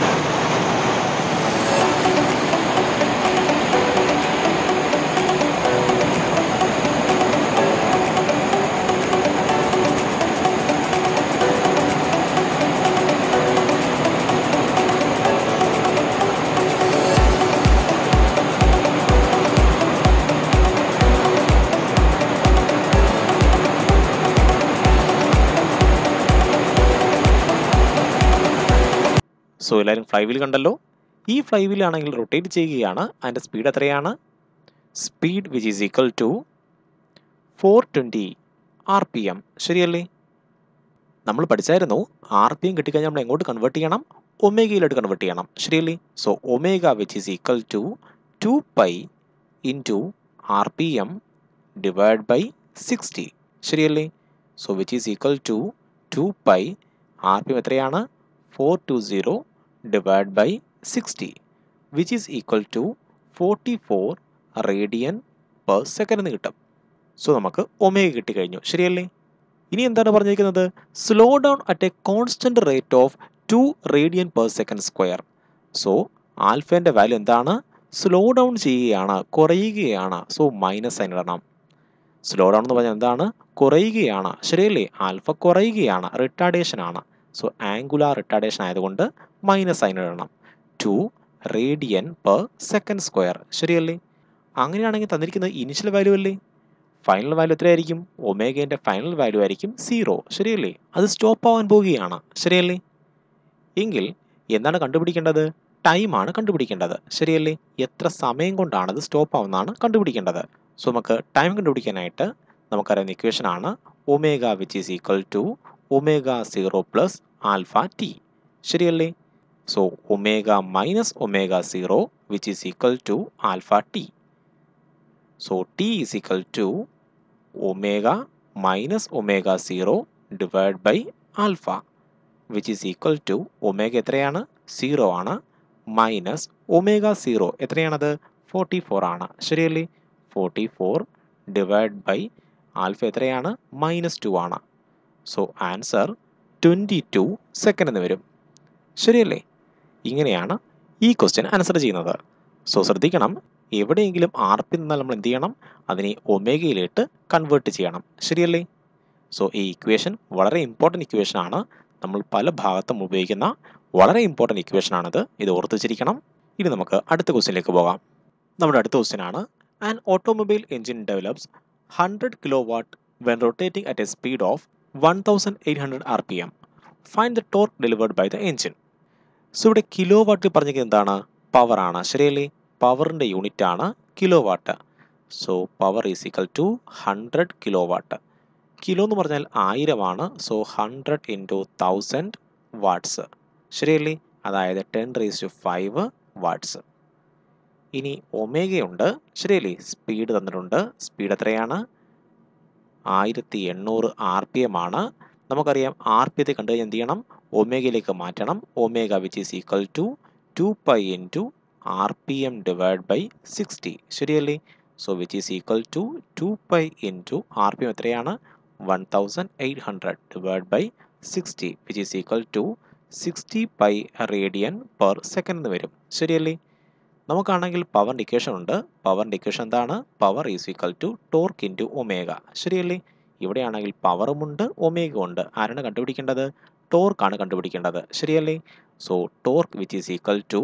സോ എല്ലാവരും ഫ്ലൈ വീൽ കണ്ടല്ലോ ഈ ഫ്ലൈ വീൽ ആണെങ്കിൽ റൊട്ടേറ്റ് ചെയ്യുകയാണ് അതിൻ്റെ സ്പീഡ് എത്രയാണ് speed which is equal to four twenty R P M ശരിയല്ലേ നമ്മൾ പഠിച്ചായിരുന്നു ആർ പി എം കിട്ടിക്കഴിഞ്ഞാൽ നമ്മൾ എങ്ങോട്ട് കൺവേർട്ട് ചെയ്യണം ഒമേഗയിലോട്ട് കൺവേർട്ട് ചെയ്യണം ശരിയല്ലേ so omega which is equal to two pi into R P M divide by sixty ശരിയല്ലേ so which is equal to two pi R P M എത്രയാണ് four two zero divide by sixty which is equal to forty four radian per second എന്ന് കിട്ടും so നമുക്ക് omega കിട്ടിക്കഴിഞ്ഞു ശരിയല്ലേ ഇനി എന്താണ് പറഞ്ഞിരിക്കുന്നത് slow down at a constant rate of two radian per second square so ആൽഫേൻ്റെ value എന്താണ് slow down ചെയ്യുകയാണ് കുറയുകയാണ് സോ മൈനസ് സൈൻ ഇടണം സ്ലോ ഡൗൺ എന്ന് പറഞ്ഞാൽ എന്താണ് കുറയുകയാണ് ശരിയല്ലേ ആൽഫ കുറയുകയാണ് റിട്ടാർഡേഷൻ ആണ് സോ ആംഗുലാർ റിട്ടാർഡേഷൻ ആയതുകൊണ്ട് മൈനസ് സൈൻ ഇടണം two radian per second square ശരിയല്ലേ അങ്ങനെയാണെങ്കിൽ തന്നിരിക്കുന്നത് ഇനിഷ്യൽ വാല്യൂ അല്ലേ ഫൈനൽ വാല്യൂ എത്രയായിരിക്കും ഒമേഗേൻ്റെ ഫൈനൽ വാല്യൂ ആയിരിക്കും സീറോ ശരിയല്ലേ അത് സ്റ്റോപ്പ് ആവാൻ പോവുകയാണ് ശരിയല്ലേ എങ്കിൽ എന്താണ് കണ്ടുപിടിക്കേണ്ടത് ടൈമാണ് കണ്ടുപിടിക്കേണ്ടത് ശരിയല്ലേ എത്ര സമയം കൊണ്ടാണ് അത് സ്റ്റോപ്പ് ആവുന്നതാണ് കണ്ടുപിടിക്കേണ്ടത് സോ നമുക്ക് ടൈം കണ്ടുപിടിക്കാനായിട്ട് നമുക്കറിയുന്ന ഇക്വേഷൻ ആണ് omega which is equal to omega zero plus alpha t ശരിയല്ലേ so omega minus omega zero which is equal to alpha t so t is equal to omega minus omega zero divide by alpha which is equal to omega എത്രയാണ് zero ആണ് minus omega zero എത്രയാണത് forty four ആണ് ശരിയല്ലേ forty four divide by alpha എത്രയാണ് minus two ആണ് so answer twenty two second എന്ന് വരും ശരിയല്ലേ ഇങ്ങനെയാണ് ഈ ക്വസ്റ്റ്യൻ ആൻസർ ചെയ്യുന്നത് സോ ശ്രദ്ധിക്കണം എവിടെയെങ്കിലും ആർ പി നിന്നാൽ നമ്മൾ എന്ത് ചെയ്യണം അതിനെ ഒമേഗയിലിട്ട് കൺവേർട്ട് ചെയ്യണം ശരിയല്ലേ സോ ഈ ഇക്വേഷൻ വളരെ ഇമ്പോർട്ടൻറ്റ് ഇക്വേഷൻ ആണ് നമ്മൾ പല ഭാഗത്തും ഉപയോഗിക്കുന്ന വളരെ ഇമ്പോർട്ടൻറ്റ് ഇക്വേഷൻ ആണിത് ഇത് ഓർത്ത് വെച്ചിരിക്കണം ഇനി നമുക്ക് അടുത്ത ക്വസ്റ്റ്യനിലേക്ക് പോകാം നമ്മുടെ അടുത്ത ക്വസ്റ്റ്യൻ ആണ് an automobile engine develops hundred kilowatt when rotating at a speed of one thousand eight hundred R P M find the torque delivered by the engine so ഇവിടെ കിലോ വാട്ട് പറഞ്ഞിരിക്കുന്നത് എന്താണ് power ആണ് ശരിയല്ലേ പവറിൻ്റെ unit ആണ് kilowatt so power is equal to hundred kilowatt kilo എന്ന് പറഞ്ഞാൽ ആയിരമാണ് so hundred into thousand watts ശരിയല്ലേ അതായത് ten raise to five watts ഇനി ഒമേഗയുണ്ട് ശരിയല്ലേ സ്പീഡ് തന്നിട്ടുണ്ട് സ്പീഡ് എത്രയാണ് ആയിരത്തി എണ്ണൂറ് ആർ പി എം ആണ് നമുക്കറിയാം ആർ പി എത്തെ കണ്ടു കഴിഞ്ഞാൽ എന്ത് ചെയ്യണം ഒമേഗയിലേക്ക് മാറ്റണം omega which is equal to two pi into R P M divide by sixty ശരിയല്ലേ so which is equal to two pi into R P M എത്രയാണ് one thousand eight hundred divide by sixty which is equal to sixty pi radian per second എന്ന് വരും ശരിയല്ലേ നമുക്കാണെങ്കിൽ പവറിൻ്റെ equation ഉണ്ട് പവറിൻ്റെ equation എന്താണ് power is equal to torque into omega ശരിയല്ലേ ഇവിടെയാണെങ്കിൽ പവറുമുണ്ട് ഒമേഗ ഉണ്ട് ആരാണ് കണ്ടുപിടിക്കേണ്ടത് ടോർക്കാണ് കണ്ടുപിടിക്കേണ്ടത് ശരിയല്ലേ so torque which is equal to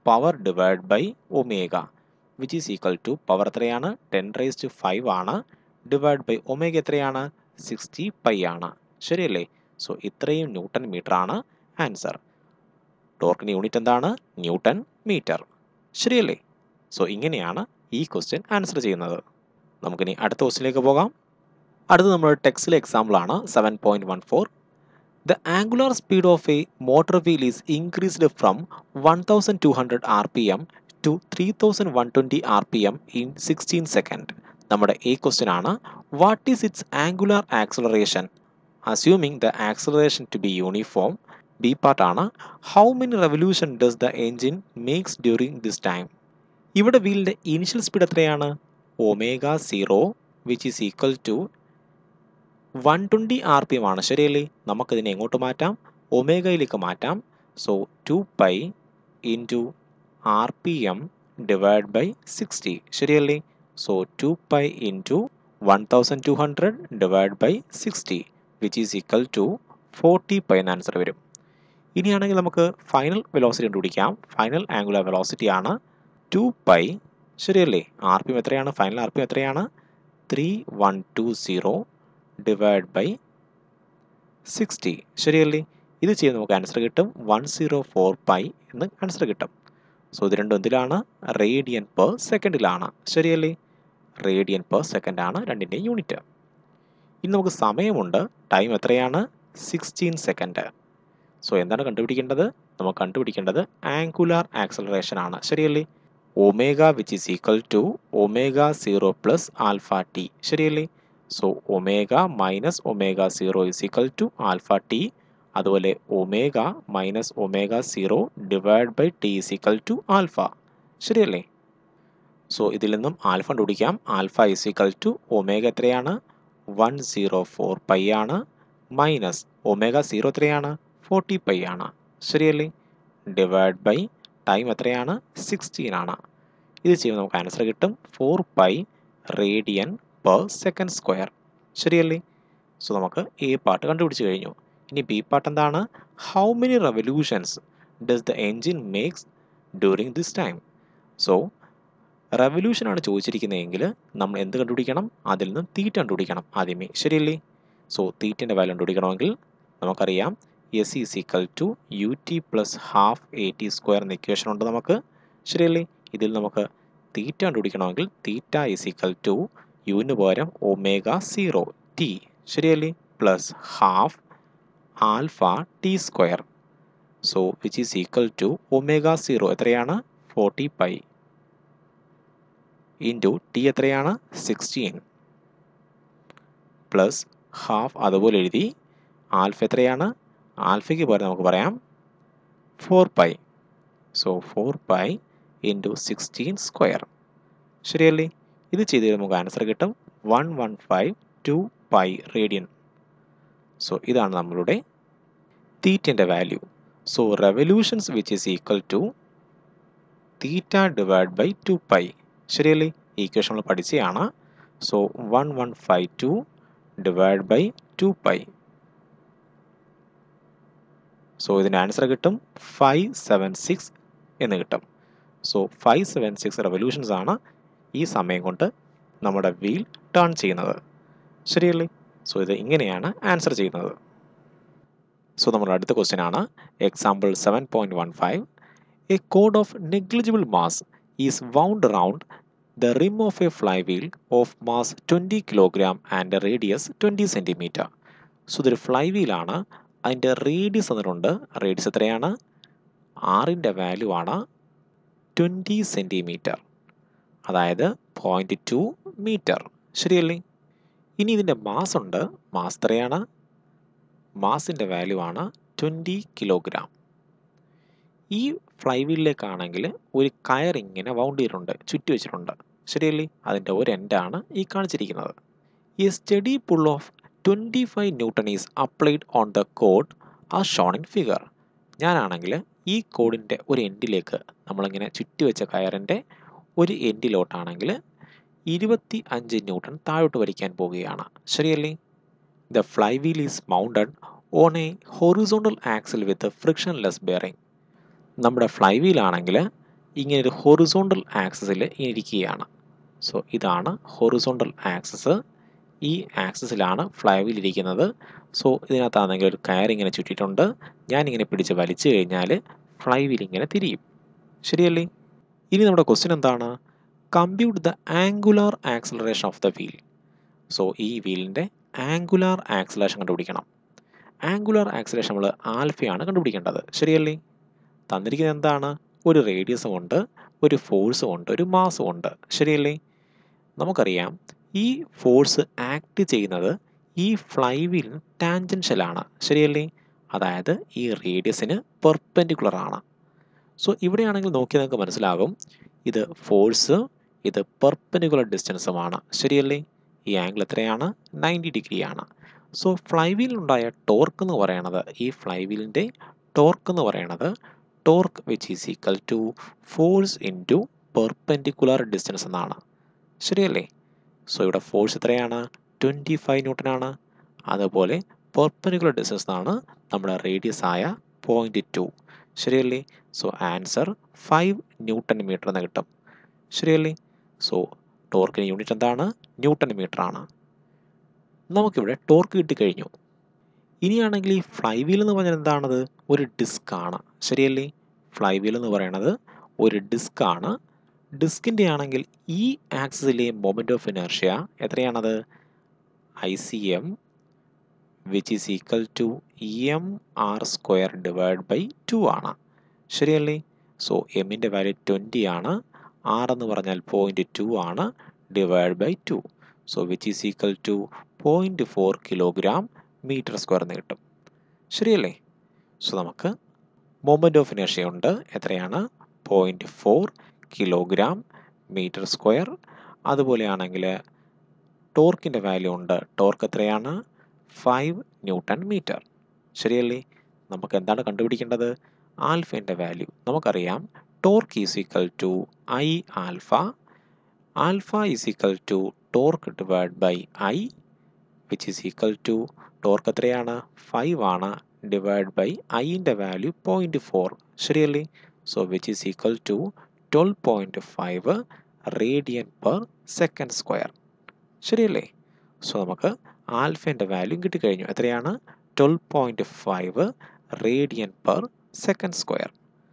power divide by omega which is equal to power എത്രയാണ് ടെൻ റേസ് ടു ഫൈവ് ആണ് ഡിവൈഡ് ബൈ ഒമേഗ എത്രയാണ് സിക്സ്റ്റി പൈ ആണ് ശരിയല്ലേ സോ ഇത്രയും ന്യൂട്ടൺ മീറ്റർ ആണ് ആൻസർ ടോർക്കിൻ്റെ യൂണിറ്റ് എന്താണ് ന്യൂട്ടൺ മീറ്റർ ശരിയല്ലേ സോ ഇങ്ങനെയാണ് ഈ ക്വസ്റ്റ്യൻ ആൻസർ ചെയ്യുന്നത് നമുക്കിനി അടുത്ത ക്വസ്റ്റ്യനിലേക്ക് പോകാം അടുത്ത നമ്മുടെ ടെക്സ്റ്റിലെ എക്സാമ്പിളാണ് seven point one four the angular speed of a motor wheel is increased from one thousand two hundred R P M to three thousand one twenty R P M in sixteen second നമ്മുടെ A question ആണ് what is its angular acceleration assuming the acceleration to be uniform B പാർട്ടാണ് how many revolution does the engine makes during this time ഇവിടെ വീലിൻ്റെ initial speed എത്രയാണ് omega zero which is equal to one twenty R P M ആണ് ശരിയല്ലേ നമുക്കിതിനെ എങ്ങോട്ട് മാറ്റാം ഒമേഗയിലേക്ക് മാറ്റാം so two pi into R P M divide by sixty ശരിയല്ലേ so two pi into one thousand two hundred divide by sixty which is equal to forty pi എന്ന answer വരും ഇനിയാണെങ്കിൽ നമുക്ക് ഫൈനൽ വെലോസിറ്റി കണ്ടുപിടിക്കാം final angular velocity ആണ് two pi ശരിയല്ലേ R P M എത്രയാണ് final R P M എത്രയാണ് three one two zero divide by sixty ശരിയല്ലേ ഇത് ചെയ്ത് നമുക്ക് ആൻസർ കിട്ടും വൺ സീറോ ഫോർ പൈ എന്ന് ആൻസർ കിട്ടും സോ ഇത് രണ്ടും എന്തിലാണ് റേഡിയൻ പെർ സെക്കൻഡിലാണ് ശരിയല്ലേ റേഡിയൻ പെർ സെക്കൻഡ് ആണ് രണ്ടിൻ്റെയും യൂണിറ്റ് ഇനി നമുക്ക് സമയമുണ്ട് ടൈം എത്രയാണ് സിക്സ്റ്റീൻ സെക്കൻഡ് സോ എന്താണ് കണ്ടുപിടിക്കേണ്ടത് നമുക്ക് കണ്ടുപിടിക്കേണ്ടത് ആംഗുലാർ ആക്സലറേഷൻ ആണ് ശരിയല്ലേ omega which is equal to omega zero plus alpha t ശരിയല്ലേ so omega minus omega zero is equal to alpha t അതുപോലെ omega minus omega zero divide by t is equal to alpha ശരിയല്ലേ so ഇതിൽ നിന്നും alpha കണ്ടുപിടിക്കാം alpha is equal to omega എത്രയാണ് one zero four pi ആണ് minus omega zero എത്രയാണ് forty pi ആണ് ശരിയല്ലേ ഡിവൈഡ് ബൈ ടൈം എത്രയാണ് സിക്സ്റ്റീൻ ആണ് ഇത് ചെയ്യുമ്പോൾ നമുക്ക് ആൻസർ കിട്ടും four pi radian per second square ശരിയല്ലേ സോ നമുക്ക് എ പാർട്ട് കണ്ടുപിടിച്ച് കഴിഞ്ഞു ഇനി ബി പാർട്ട് എന്താണ് how many revolutions does the engine makes during this time so റെവല്യൂഷനാണ് ചോദിച്ചിരിക്കുന്നതെങ്കിൽ നമ്മൾ എന്ത് കണ്ടുപിടിക്കണം അതിൽ നിന്ന് തീറ്റ കണ്ടുപിടിക്കണം ആദ്യമേ ശരിയല്ലേ സോ തീറ്റൻ്റെ വാല്യൂ കണ്ടുപിടിക്കണമെങ്കിൽ നമുക്കറിയാം s is equal to u t plus half a t square എന്ന ഇക്വേഷൻ ഉണ്ട് നമുക്ക് ശരിയല്ലേ ഇതിൽ നമുക്ക് തീറ്റ കണ്ടുപിടിക്കണമെങ്കിൽ തീറ്റ ഈസ് ഈക്വൽ ടു യുവിന് പകരം ഒമേഗ സീറോ ടി ശരിയല്ലേ plus half alpha t square so which is equal to omega zero എത്രയാണ് ഫോർട്ടി പൈ ഇൻറ്റു ടി എത്രയാണ് സിക്സ്റ്റീൻ പ്ലസ് ഹാഫ് അതുപോലെ എഴുതി ആൽഫ എത്രയാണ് ആൽഫയ്ക്ക് പകരം നമുക്ക് പറയാം four pi so four pi into sixteen square ശരിയല്ലേ ഇത് ചെയ്ത് നമുക്ക് ആൻസർ കിട്ടും one one five two pi radian so ഇതാണ് നമ്മളുടെ തീറ്റൻ്റെ value so revolutions which is equal to theta divide by two pi ശരിയല്ലേ ഈ ഇക്വേഷൻ നമ്മൾ പഠിച്ചതാണ് so one one five two divide by two pi so ഇതിൻ്റെ answer കിട്ടും five seven six എന്ന് കിട്ടും so five seven six revolutions ആണ് ഈ സമയം കൊണ്ട് നമ്മുടെ വീൽ ടേൺ ചെയ്യുന്നത് ശരിയല്ലേ സോ ഇത് ഇങ്ങനെയാണ് ആൻസർ ചെയ്യുന്നത് സോ നമ്മുടെ അടുത്ത ക്വസ്റ്റ്യൻ ആണ് example seven point one five a cord of negligible mass is wound round the rim of a flywheel of mass twenty kilogram and radius twenty centimetre so ഇതൊരു ഫ്ലൈ വീലാണ് അതിൻ്റെ radius എന്നിട്ടുണ്ട് radius എത്രയാണ് ആറിൻ്റെ value ആണ് twenty centimetre അതായത് point two metre ശരിയല്ലേ ഇനി ഇതിൻ്റെ മാസ് ഉണ്ട് മാസ് എത്രയാണ് മാസിൻ്റെ വാല്യൂ ആണ് ട്വൻറ്റി കിലോഗ്രാം ഈ ഫ്ലൈ വീലിലേക്കാണെങ്കിൽ ഒരു കയർ ഇങ്ങനെ വൗണ്ട് ചെയ്തിട്ടുണ്ട് ചുറ്റി വെച്ചിട്ടുണ്ട് ശരിയല്ലേ അതിൻ്റെ ഒരു എൻഡാണ് ഈ കാണിച്ചിരിക്കുന്നത് a steady pull of twenty five newton is applied on the cord as shown in figure ഞാനാണെങ്കിൽ ഈ കോഡിൻ്റെ ഒരു എൻഡിലേക്ക് നമ്മളിങ്ങനെ ചുറ്റി വെച്ച കയറിൻ്റെ ഒരു എൻഡിലോട്ടാണെങ്കിൽ ഇരുപത്തി അഞ്ച് ന്യൂട്ടൺ താഴോട്ട് വലിക്കാൻ പോവുകയാണ് ശരിയല്ലേ the fly flywheel is mounted on a horizontal axle with frictionless bearing നമ്മുടെ ഫ്ലൈ വീലാണെങ്കിൽ ഇങ്ങനെ ഒരു ഹൊറിസോണ്ടൽ ആക്സസിൽ ഇങ്ങനെ ഇരിക്കുകയാണ് സോ ഇതാണ് ഹൊറിസോണ്ടൽ ആക്സസ് ഈ ആക്സസിലാണ് ഫ്ലൈ വീൽ ഇരിക്കുന്നത് സോ ഇതിനകത്താണെങ്കിൽ ഒരു കയർ ഇങ്ങനെ ചുറ്റിയിട്ടുണ്ട് ഞാനിങ്ങനെ പിടിച്ച് വലിച്ചു കഴിഞ്ഞാൽ ഫ്ലൈ വീൽ ഇങ്ങനെ തിരിയും ശരിയല്ലേ ഇനി നമ്മുടെ ക്വസ്റ്റ്യൻ എന്താണ് compute the angular acceleration of the wheel so ഈ വീലിൻ്റെ ആംഗുലാർ ആക്സലേഷൻ കണ്ടുപിടിക്കണം ആംഗുലാർ ആക്സലേഷൻ നമ്മൾ ആൽഫയാണ് കണ്ടുപിടിക്കേണ്ടത് ശരിയല്ലേ തന്നിരിക്കുന്നത് എന്താണ് ഒരു റേഡിയസും ഉണ്ട് ഒരു ഫോഴ്സും ഉണ്ട് ഒരു മാസും ഉണ്ട് ശരിയല്ലേ നമുക്കറിയാം ഈ ഫോഴ്സ് ആക്ട് ചെയ്യുന്നത് ഈ ഫ്ലൈ വീലിന് ടാൻജൻഷ്യലാണ് ശരിയല്ലേ അതായത് ഈ റേഡിയസിന് പെർപെൻഡിക്കുലർ ആണ് സോ ഇവിടെയാണെങ്കിൽ നോക്കി നിങ്ങൾക്ക് മനസ്സിലാകും ഇത് ഫോഴ്സ് ഇത് പെർപെൻഡിക്കുലർ ഡിസ്റ്റൻസുമാണ് ശരിയല്ലേ ഈ ആംഗിൾ എത്രയാണ് നയൻറ്റി ഡിഗ്രിയാണ് സോ ഫ്ലൈ വീലിനുണ്ടായ ടോർക്ക് എന്ന് പറയണത് ഈ ഫ്ലൈ വീലിൻ്റെ ടോർക്ക് എന്ന് പറയണത് torque which is equal to force into perpendicular distance എന്നാണ് ശരിയല്ലേ സോ ഇവിടെ ഫോഴ്സ് എത്രയാണ് ട്വൻറ്റി ഫൈവ് ന്യൂട്ടനാണ് അതുപോലെ പെർപെൻഡിക്കുലർ ഡിസ്റ്റൻസ് എന്നാണ് നമ്മുടെ റേഡിയസ് ആയ പോയിൻറ്റ് ടു ശരിയല്ലേ so answer five newton metre എന്ന് കിട്ടും ശരിയല്ലേ സോ ടോർക്കിന് യൂണിറ്റ് എന്താണ് ന്യൂട്ടൺ മീറ്റർ ആണ് നമുക്കിവിടെ ടോർക്ക് കിട്ടിക്കഴിഞ്ഞു ഇനിയാണെങ്കിൽ ഈ ഫ്ലൈ വീൽ എന്ന് പറഞ്ഞാൽ എന്താണത് ഒരു ഡിസ്ക് ആണ് ശരിയല്ലേ ഫ്ലൈ വീൽ എന്ന് പറയുന്നത് ഒരു ഡിസ്ക് ആണ് ഡിസ്കിൻ്റെ ആണെങ്കിൽ ഈ ആക്സിസിലെ മൊമെൻ്റ് ഓഫ് ഇനർഷ്യ എത്രയാണത് I C M which is equal to M R square divide by two ആണ് ശരിയല്ലേ സോ എമ്മിൻ്റെ വാല്യൂ ട്വൻറ്റി ആണ് ആർ എന്ന് പറഞ്ഞാൽ പോയിൻറ്റ് ടു ആണ് divide by two so which is equal to point four kilogram metre square എന്ന് കിട്ടും ശരിയല്ലേ സോ നമുക്ക് മൊമെൻ്റ് ഓഫ് ഇനർഷ്യ ഉണ്ട് എത്രയാണ് point four kilogram metre square അതുപോലെയാണെങ്കിൽ ടോർക്കിൻ്റെ വാല്യൂ ഉണ്ട് ടോർക്ക് എത്രയാണ് ഫൈവ് ന്യൂട്ടൺ മീറ്റർ ശരിയല്ലേ നമുക്ക് എന്താണ് കണ്ടുപിടിക്കേണ്ടത് ആൽഫേൻ്റെ വാല്യൂ നമുക്കറിയാം torque is equal to I alpha alpha is equal to torque divide by I which is equal to torque എത്രയാണ് ഫൈവ് ആണ് ഡിവൈഡ് ബൈ ഐൻ്റെ വാല്യൂ പോയിൻറ്റ് ഫോർ ശരിയല്ലേ so which is equal to twelve point five radian per second square ശരിയല്ലേ so നമുക്ക് ആൽഫേൻ്റെ value കിട്ടിക്കഴിഞ്ഞു എത്രയാണ് twelve point five radian per second square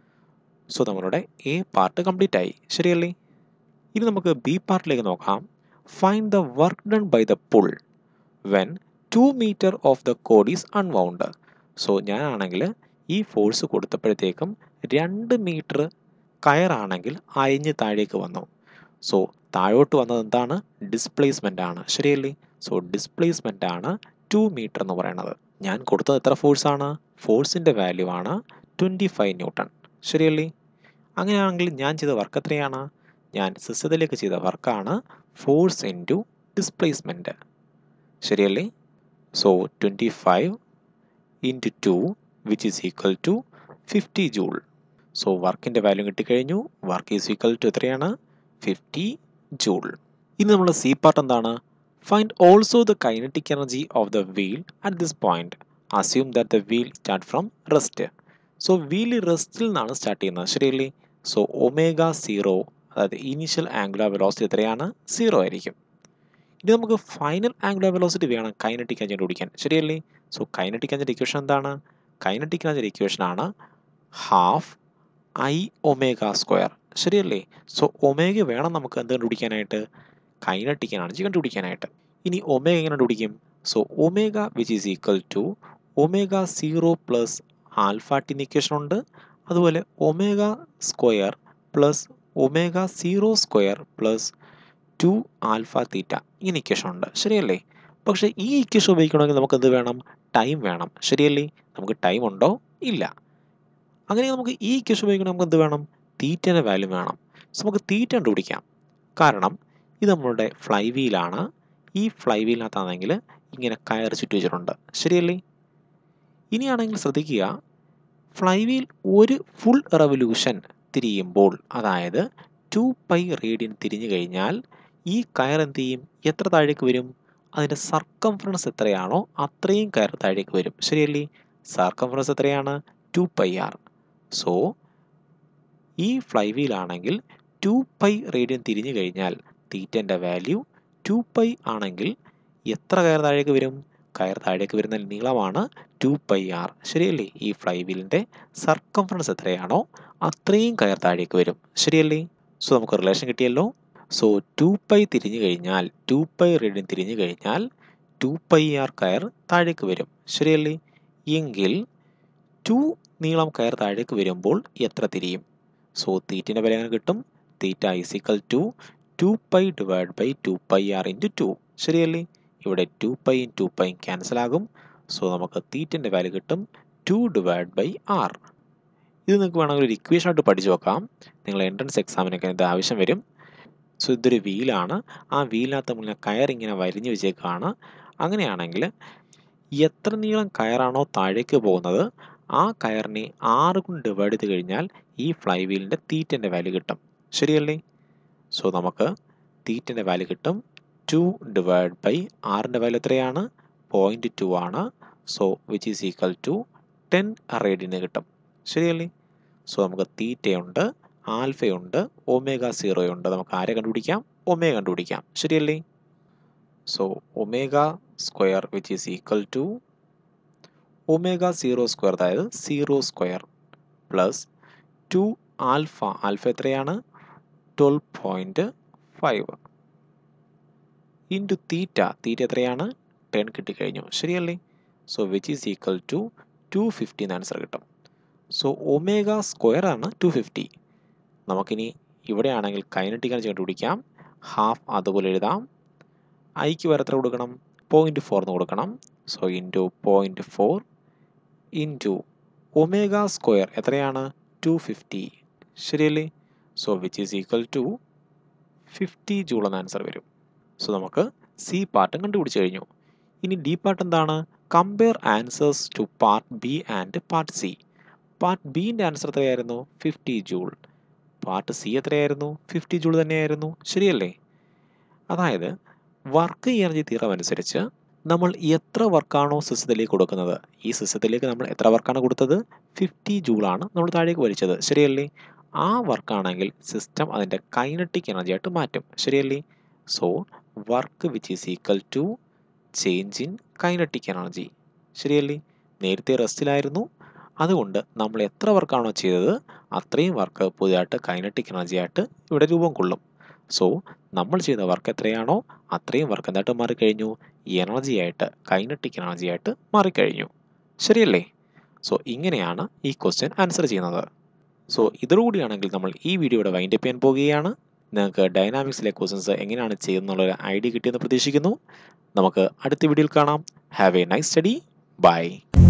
so നമ്മളുടെ a part complete ആയി ശരിയല്ലേ ഇനി നമുക്ക് ബി പാർട്ടിലേക്ക് നോക്കാം find the work done by the pull when two metre of the cord is unwound so ഞാനാണെങ്കിൽ ഈ ഫോഴ്സ് കൊടുത്തപ്പോഴത്തേക്കും രണ്ട് മീറ്റർ കയറാണെങ്കിൽ അയഞ്ഞ് താഴേക്ക് വന്നു സോ താഴോട്ട് വന്നത് എന്താണ് ഡിസ്പ്ലേസ്മെൻ്റ് ആണ് ശരിയല്ലേ സോ ഡിസ്പ്ലേസ്മെൻ്റ് ആണ് ടു മീറ്റർ എന്ന് പറയുന്നത് ഞാൻ കൊടുത്തത് എത്ര ഫോഴ്സ് ആണ് ഫോഴ്സിൻ്റെ വാല്യൂ ആണ് ട്വൻറ്റി ഫൈവ് ന്യൂട്ടൺ ശരിയല്ലേ അങ്ങനെയാണെങ്കിൽ ഞാൻ ചെയ്ത വർക്ക് എത്രയാണ് ഞാൻ സിസ്റ്റത്തിലേക്ക് ചെയ്ത വർക്കാണ് ഫോഴ്സ് ഇൻ ടു ഡിസ്പ്ലേസ്മെൻറ്റ് ശരിയല്ലേ so twenty five into two which is equal to fifty joule so വർക്കിൻ്റെ വാല്യൂ കിട്ടിക്കഴിഞ്ഞു വർക്ക് ഈസ് ഈക്വൽ ടു എത്രയാണ് ഫിഫ്റ്റി ജൂൾ ഇനി നമ്മുടെ സി പാർട്ട് എന്താണ് find also the kinetic energy of the wheel at this point assume that the wheel start from rest so wheel റെസ്റ്റിൽ നിന്നാണ് start ചെയ്യുന്നത് ശരിയല്ലേ സോ ഒമേഗ സീറോ അതായത് initial angular velocity എത്രയാണ് zero ആയിരിക്കും ഇനി നമുക്ക് ഫൈനൽ ആംഗുലാർ വെലോസിറ്റി വേണം കൈനറ്റിക് എനർജി കണ്ടുപിടിക്കാൻ ശരിയല്ലേ സോ കൈനറ്റിക് എനർജി ഇക്വേഷൻ എന്താണ് കൈനറ്റിക് എനർജി ഇക്വേഷൻ ആണ് ഹാഫ് ഐ ഒമേഗ സ്ക്വയർ ശരിയല്ലേ സോ ഒമേഗ വേണം നമുക്ക് എന്ത് കണ്ടുപിടിക്കാനായിട്ട് കൈനറ്റിക് എനർജി കണ്ടുപിടിക്കാനായിട്ട് ഇനി ഒമേഗ എങ്ങനെ കണ്ടുപിടിക്കും so omega which is equal to omega zero plus alpha ടിൻ ഇക്വേഷൻ ഉണ്ട് അതുപോലെ omega square plus omega zero square plus two alpha theta ഇങ്ങനെ ഇക്വേഷൻ ഉണ്ട് ശരിയല്ലേ പക്ഷേ ഈ ഇക്വേഷൻ ഉപയോഗിക്കണമെങ്കിൽ നമുക്ക് എന്ത് വേണം ടൈം വേണം ശരിയല്ലേ നമുക്ക് ടൈം ഉണ്ടോ ഇല്ല അങ്ങനെ നമുക്ക് ഈ ഇക്വേഷൻ ഉപയോഗിക്കണമെങ്കിൽ നമുക്ക് എന്ത് വേണം തീറ്റേൻ്റെ വാല്യൂ വേണം സോ നമുക്ക് തീറ്റ കണ്ടുപിടിക്കാം കാരണം ഇത് നമ്മളുടെ ഫ്ലൈ വീലാണ് ഈ ഫ്ലൈ വീലിനകത്താണെങ്കിൽ ഇങ്ങനെ കയർ ചുറ്റി വെച്ചിട്ടുണ്ട് ശരിയല്ലേ ഇനിയാണെങ്കിൽ ശ്രദ്ധിക്കുക ഫ്ലൈ വീൽ ഒരു ഫുൾ റെവല്യൂഷൻ തിരിയുമ്പോൾ അതായത് ടു പൈ റേഡിയൻ തിരിഞ്ഞു കഴിഞ്ഞാൽ ഈ കയർ എന്ത് ചെയ്യും എത്ര താഴേക്ക് വരും അതിൻ്റെ സർക്കംഫറൻസ് എത്രയാണോ അത്രയും കയർ താഴേക്ക് വരും ശരിയല്ലേ സർക്കംഫറൻസ് എത്രയാണ് ടു പൈ ആർ സോ ഈ ഫ്ലൈ വീലാണെങ്കിൽ ടു പൈ റേഡിയൻ തിരിഞ്ഞു കഴിഞ്ഞാൽ തീറ്റൻ്റെ വാല്യൂ ടു പൈ ആണെങ്കിൽ എത്ര കയർ താഴേക്ക് വരും കയർ താഴേക്ക് വരുന്ന നീളമാണ് ടു പൈ ആർ ശരിയല്ലേ ഈ ഫ്ലൈ വീലിൻ്റെ സർക്കംഫറൻസ് എത്രയാണോ അത്രയും കയർ താഴേക്ക് വരും ശരിയല്ലേ സോ നമുക്ക് റിലേഷൻ കിട്ടിയല്ലോ സോ ടു പൈ തിരിഞ്ഞു കഴിഞ്ഞാൽ ടു പൈ റേഡിയൻ തിരിഞ്ഞു കഴിഞ്ഞാൽ ടു പൈ ആർ കയർ താഴേക്ക് വരും ശരിയല്ലേ എങ്കിൽ ടു നീളം കയർ താഴേക്ക് വരുമ്പോൾ എത്ര തിരിയും സോ തീറ്റിൻ്റെ വില എങ്ങനെ കിട്ടും theta is equal to two pi divide by two pi R into two ശരിയല്ലേ ഇവിടെ ടു പൈയും ടു പൈയും ക്യാൻസൽ ആകും സോ നമുക്ക് തീറ്റിൻ്റെ വാല്യൂ കിട്ടും ടു ഡിവൈഡ് ബൈ ആർ ഇത് നിങ്ങൾക്ക് വേണമെങ്കിൽ ഒരു ഇക്വേഷൻ ആയിട്ട് പഠിച്ചു നോക്കാം നിങ്ങൾ എൻട്രൻസ് എക്സാമിനൊക്കെ ഇത് ആവശ്യം വരും സോ ഇതൊരു വീലാണ് ആ വീലിനകത്ത് മുന്നേ കയർ ഇങ്ങനെ വരിഞ്ഞു വെച്ചേക്കാണ് അങ്ങനെയാണെങ്കിൽ എത്ര നീളം കയറാണോ താഴേക്ക് പോകുന്നത് ആ കയറിനെ ആറ് കൊണ്ട് ഡിവൈഡ് ചെയ്ത് കഴിഞ്ഞാൽ ഈ ഫ്ലൈ വീലിൻ്റെ തീറ്റൻ്റെ വാല്യൂ കിട്ടും ശരിയല്ലേ സോ നമുക്ക് തീറ്റൻ്റെ വാല്യൂ കിട്ടും ടു ഡിവൈഡ് ബൈ ആറിൻ്റെ വാല്യൂ എത്രയാണ് പോയിൻറ്റ് ടു ആണ് so which is equal to ten റേഡിയന് കിട്ടും ശരിയല്ലേ സോ നമുക്ക് തീറ്റയുണ്ട് ആൽഫയുണ്ട് ഒമേഗ സീറോയുണ്ട് നമുക്ക് ആരെ കണ്ടുപിടിക്കാം ഒമേഗ കണ്ടുപിടിക്കാം ശരിയല്ലേ so omega square which is equal to omega zero square അതായത് zero square plus two alpha alpha എത്രയാണ് twelve point five into theta theta എത്രയാണ് ടെൻ കിട്ടിക്കഴിഞ്ഞു ശരിയല്ലേ so which is equal to two fifty എന്ന് answer കിട്ടും so omega square ആണ് two fifty നമുക്കിനി ഇവിടെയാണെങ്കിൽ കൈനറ്റിക് എനർജി കണ്ടുപിടിക്കാം ഹാഫ് അതുപോലെ എഴുതാം ഐക്ക് വരെ എത്ര കൊടുക്കണം പോയിൻറ്റ് ഫോർ എന്ന് കൊടുക്കണം so into point four into omega square എത്രയാണ് ടു ഫിഫ്റ്റി ശരിയല്ലേ so which is equal to fifty joule എന്ന ആൻസർ വരും സോ നമുക്ക് സി പാർട്ടും കണ്ടുപിടിച്ച് കഴിഞ്ഞു ഇനി ഡി പാർട്ട് എന്താണ് compare answers to part B and part C part ബിൻ്റെ ആൻസർ എത്രയായിരുന്നു ഫിഫ്റ്റി ജൂൾ പാർട്ട് സി എത്രയായിരുന്നു ഫിഫ്റ്റി ജൂൾ തന്നെയായിരുന്നു ശരിയല്ലേ അതായത് വർക്ക് എനർജി തീറം അനുസരിച്ച് നമ്മൾ എത്ര വർക്കാണോ സിസ്റ്റത്തിലേക്ക് കൊടുക്കുന്നത് ഈ സിസ്റ്റത്തിലേക്ക് നമ്മൾ എത്ര വർക്കാണ് കൊടുത്തത് ഫിഫ്റ്റി ജൂളാണ് നമ്മൾ താഴേക്ക് വലിച്ചത് ശരിയല്ലേ ആ വർക്കാണെങ്കിൽ സിസ്റ്റം അതിൻ്റെ കൈനറ്റിക് എനർജി ആയിട്ട് മാറ്റും ശരിയല്ലേ so work which is equal to change in kinetic energy ശരിയല്ലേ നേരത്തെ റെസ്റ്റിലായിരുന്നു അതുകൊണ്ട് നമ്മൾ എത്ര വർക്കാണോ ചെയ്തത് അത്രയും വർക്ക് പുതിയതായിട്ട് കൈനറ്റിക് എനർജി ആയിട്ട് ഇവിടെ രൂപം കൊള്ളും സോ നമ്മൾ ചെയ്ത വർക്ക് എത്രയാണോ അത്രയും വർക്ക് എന്തായിട്ട് മാറിക്കഴിഞ്ഞു എനർജി ആയിട്ട് കൈനറ്റിക് എനർജി ആയിട്ട് മാറിക്കഴിഞ്ഞു ശരിയല്ലേ സോ ഇങ്ങനെയാണ് ഈ ക്വസ്റ്റ്യൻ ആൻസർ ചെയ്യുന്നത് സോ ഇതോടുകൂടിയാണെങ്കിൽ നമ്മൾ ഈ വീഡിയോയുടെ വൈൻഡപ്പ് ചെയ്യാൻ പോവുകയാണ് നിങ്ങൾക്ക് ഡൈനാമിക്സിലെ ക്വസ്റ്റ്യൻസ് എങ്ങനെയാണ് ചെയ്യുന്നുള്ള ഐഡിയ കിട്ടിയെന്ന് പ്രതീക്ഷിക്കുന്നു നമുക്ക് അടുത്ത വീഡിയോയിൽ കാണാം have a nice study by